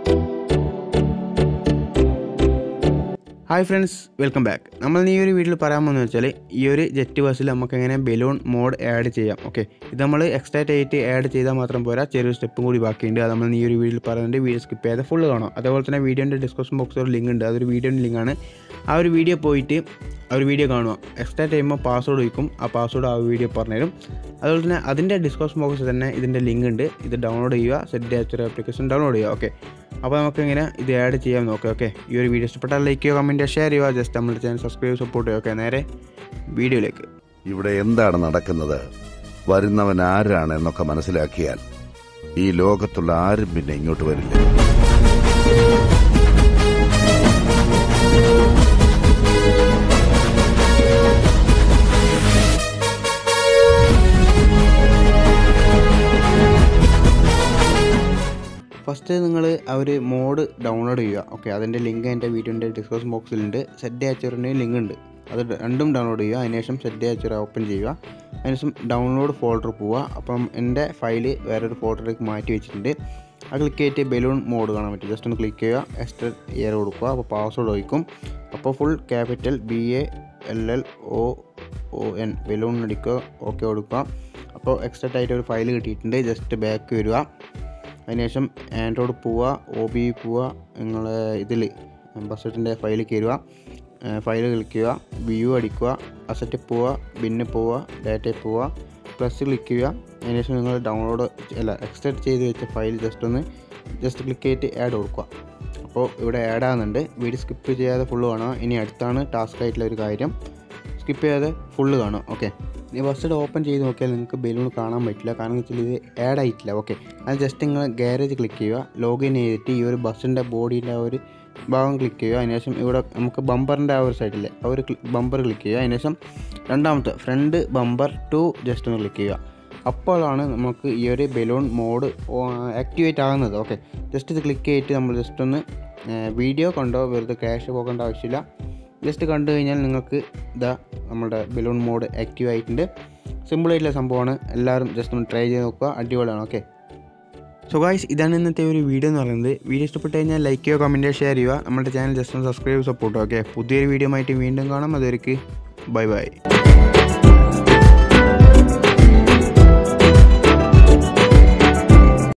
hi friends welcome back നമ്മൾ ഈ ഒരു വീഡിയോയിൽ പറയാൻ പോകുന്നത് വെച്ചാൽ ഈ ഒരു ജെറ്റ് ബസ്സിൽ നമുക്ക് എങ്ങനെ ബലൂൺ മോഡ് ആഡ് ചെയ്യാം ഓക്കെ ഇത് നമ്മൾ എക്സ്ട്രാ ആയിട്ട് ആഡ് ചെയ്താൽ മാത്രം പോരാ ചെറിയൊരു സ്റ്റെപ്പും കൂടി ബാക്കിയുണ്ട് അത് നമ്മൾ ഈ ഒരു വീഡിയോയിൽ പറയുന്നുണ്ട് വീഡിയോ സ്കിപ്പ് ചെയ്താൽ ഫുള്ള് കാണാം അതേപോലെ തന്നെ വീഡിയോൻ്റെ ഡിസ്ക്രിപ്ഷൻ ബോക്സിൽ ഒരു ലിങ്ക് ഉണ്ട് അതൊരു വീഡിയോൻ്റെ ലിങ്കാണ് ആ ഒരു വീഡിയോ പോയിട്ട് ആ ഒരു വീഡിയോ കാണുക എക്സ്ട്രാ ചെയ്യുമ്പോൾ പാസ്വേഡ് വയ്ക്കും ആ പാസ്വേഡ് ആ വീഡിയോ പറഞ്ഞുതരും അതുപോലെ തന്നെ അതിൻ്റെ ഡിസ്ക്രിപ്ഷൻ ബോക്സിൽ തന്നെ ഇതിൻ്റെ ലിങ്ക് ഉണ്ട് ഇത് ഡൗൺലോഡ് ചെയ്യുക സെറ്റ് ആച്ചൊരു ആപ്ലിക്കേഷൻ ഡൗൺലോഡ് ചെയ്യുക ഓക്കെ അപ്പോൾ നമുക്ക് ഇങ്ങനെ ഇത് ആഡ് ചെയ്യാൻ നോക്കാം ഓക്കെ ഈ ഒരു വീഡിയോ ഇഷ്ടപ്പെട്ടാൽ ലൈക്ക് ചെയ്യുക കമൻറ്റ് ഷെയർ ചെയ്യുക ജസ്റ്റ് നമ്മുടെ ചാനൽ സബ്സ്ക്രൈബ് സപ്പോർട്ട് ചെയ്യുക ഓക്കെ നേരെ വീഡിയോയിലേക്ക് ഇവിടെ എന്താണ് നടക്കുന്നത് വരുന്നവൻ ആരാണ് എന്നൊക്കെ മനസ്സിലാക്കിയാൽ ഈ ലോകത്തുള്ള ആരും പിന്നെ ഇങ്ങോട്ട് വരില്ല ഫസ്റ്റ് നിങ്ങൾ ആ ഒരു മോഡ് ഡൗൺലോഡ് ചെയ്യുക ഓക്കെ അതിൻ്റെ ലിങ്ക് എൻ്റെ വീഡിയോൻ്റെ ഡിസ്ക്രിപ്ഷൻ ബോക്സിലുണ്ട് സെറ്റ് ആച്ചറിൻ്റെ ലിങ്ക് ഉണ്ട് അത് രണ്ടും ഡൗൺലോഡ് ചെയ്യുക അതിനുശേഷം സെറ്റ് ആച്ചർ ഓപ്പൺ ചെയ്യുക അതിനുശേഷം ഡൗൺലോഡ് ഫോൾഡർ പോവുക അപ്പം എൻ്റെ ഫയല് വേറൊരു ഫോൾഡറിലേക്ക് മാറ്റി വെച്ചിട്ടുണ്ട് ആ ക്ലിക്ക് ചെയ്തിട്ട് ബലൂൺ മോഡ് കാണാൻ പറ്റും ജസ്റ്റ് ഒന്ന് ക്ലിക്ക് ചെയ്യുക എക്സ്റ്റർ ഇയർ കൊടുക്കുക അപ്പോൾ പാസ്വേഡ് വയ്ക്കും അപ്പോൾ full capital B A L L O O N balloon അടിക്കുക ഓക്കെ കൊടുക്കുക അപ്പോൾ എക്സ്ട്രാ ആയിട്ട് ഒരു ഫയൽ കിട്ടിയിട്ടുണ്ട് ജസ്റ്റ് ബാക്ക് വരിക അതിനുശേഷം ആൻഡ്രോയിഡ് പോവുക ഒ ബി പോവുക നിങ്ങൾ ഇതിൽ ബസ്സറ്റിൻ്റെ ഫയൽ കയറുക ഫയൽ ക്ലിക്ക് ചെയ്യുക വ്യൂ അടിക്കുക അസറ്റ് പോവുക ബിന്ന് പോവുക ഡാറ്റയിൽ പോവുക പ്ലസ് ക്ലിക്ക് ചെയ്യുക അതിനുശേഷം നിങ്ങൾ ഡൗൺലോഡ് അല്ല എക്സ്ട്രാക്ട് ചെയ്ത് വെച്ച ഫയൽ ജസ്റ്റ് ഒന്ന് ജസ്റ്റ് ക്ലിക്ക് ചെയ്തിട്ട് ആഡ് കൊടുക്കുക അപ്പോൾ ഇവിടെ ആഡ് ആകുന്നുണ്ട് വീഡിയോ സ്കിപ്പ് ചെയ്യാതെ ഫുള്ള് കാണുക ഇനി അടുത്താണ് ടാസ്ക് ആയിട്ടുള്ള ഒരു കാര്യം സ്കിപ്പ് ചെയ്യാതെ ഫുള്ള് കാണും ഓക്കെ ഈ ബസ്സിൽ ഓപ്പൺ ചെയ്ത് നോക്കിയാൽ നിങ്ങൾക്ക് ബലൂൺ കാണാൻ പറ്റില്ല കാരണം എന്ന് വെച്ചാൽ ഇത് ആഡ് ആയിട്ടില്ല ഓക്കെ അത് ജസ്റ്റ് നിങ്ങൾ ഗാരേജ് ക്ലിക്ക് ചെയ്യുക ലോഗിൻ ചെയ്തിട്ട് ഈ ഒരു ബസ്സിൻ്റെ ബോഡീൻ്റെ ആ ഒരു ഭാഗം ക്ലിക്ക് ചെയ്യുക അതിനുശേഷം ഇവിടെ നമുക്ക് ബമ്പറിൻ്റെ ആ ഒരു സൈഡിലെ ആ ഒരു ബമ്പർ ക്ലിക്ക് ചെയ്യുക അതിനുശേഷം രണ്ടാമത്തെ ഫ്രണ്ട് ബമ്പർ ടു ജസ്റ്റ് ഒന്ന് ക്ലിക്ക് ചെയ്യുക അപ്പോഴാണ് നമുക്ക് ഈ ഒരു ബലൂൺ മോഡ് ആക്ടിവേറ്റ് ആകുന്നത് ഓക്കെ ജസ്റ്റ് ഇത് ക്ലിക്ക് ചെയ്തിട്ട് നമ്മൾ ജസ്റ്റ് ഒന്ന് വീഡിയോ കണ്ടോ വെറുതെ ക്യാഷ് പോകേണ്ട ആവശ്യമില്ല ജസ്റ്റ് കണ്ടു കഴിഞ്ഞാൽ നിങ്ങൾക്ക് ഇതാ നമ്മുടെ ബലൂൺ മോഡ് ആക്റ്റീവ് ആയിട്ടുണ്ട് സിമ്പിളായിട്ടുള്ള സംഭവമാണ് എല്ലാവരും ജസ്റ്റ് ഒന്ന് ട്രൈ ചെയ്ത് നോക്കുക അടിപൊളിയാണ് ഓക്കെ സോ ഗായ്സ് ഇതാണ് ഇന്നത്തെ ഒരു വീഡിയോ എന്ന് പറയുന്നത് വീഡിയോ ഇഷ്ടപ്പെട്ട് കഴിഞ്ഞാൽ ലൈക്ക് ചെയ്യുക കമൻറ്റ് ഷെയർ ചെയ്യുക നമ്മുടെ ചാനൽ ജസ്റ്റ് ഒന്ന് സബ്സ്ക്രൈബ് സപ്പോർട്ട് ഓക്കെ പുതിയൊരു വീഡിയോ ആയിട്ട് വീണ്ടും കാണാം അതുവരെക്ക് ബൈ ബൈ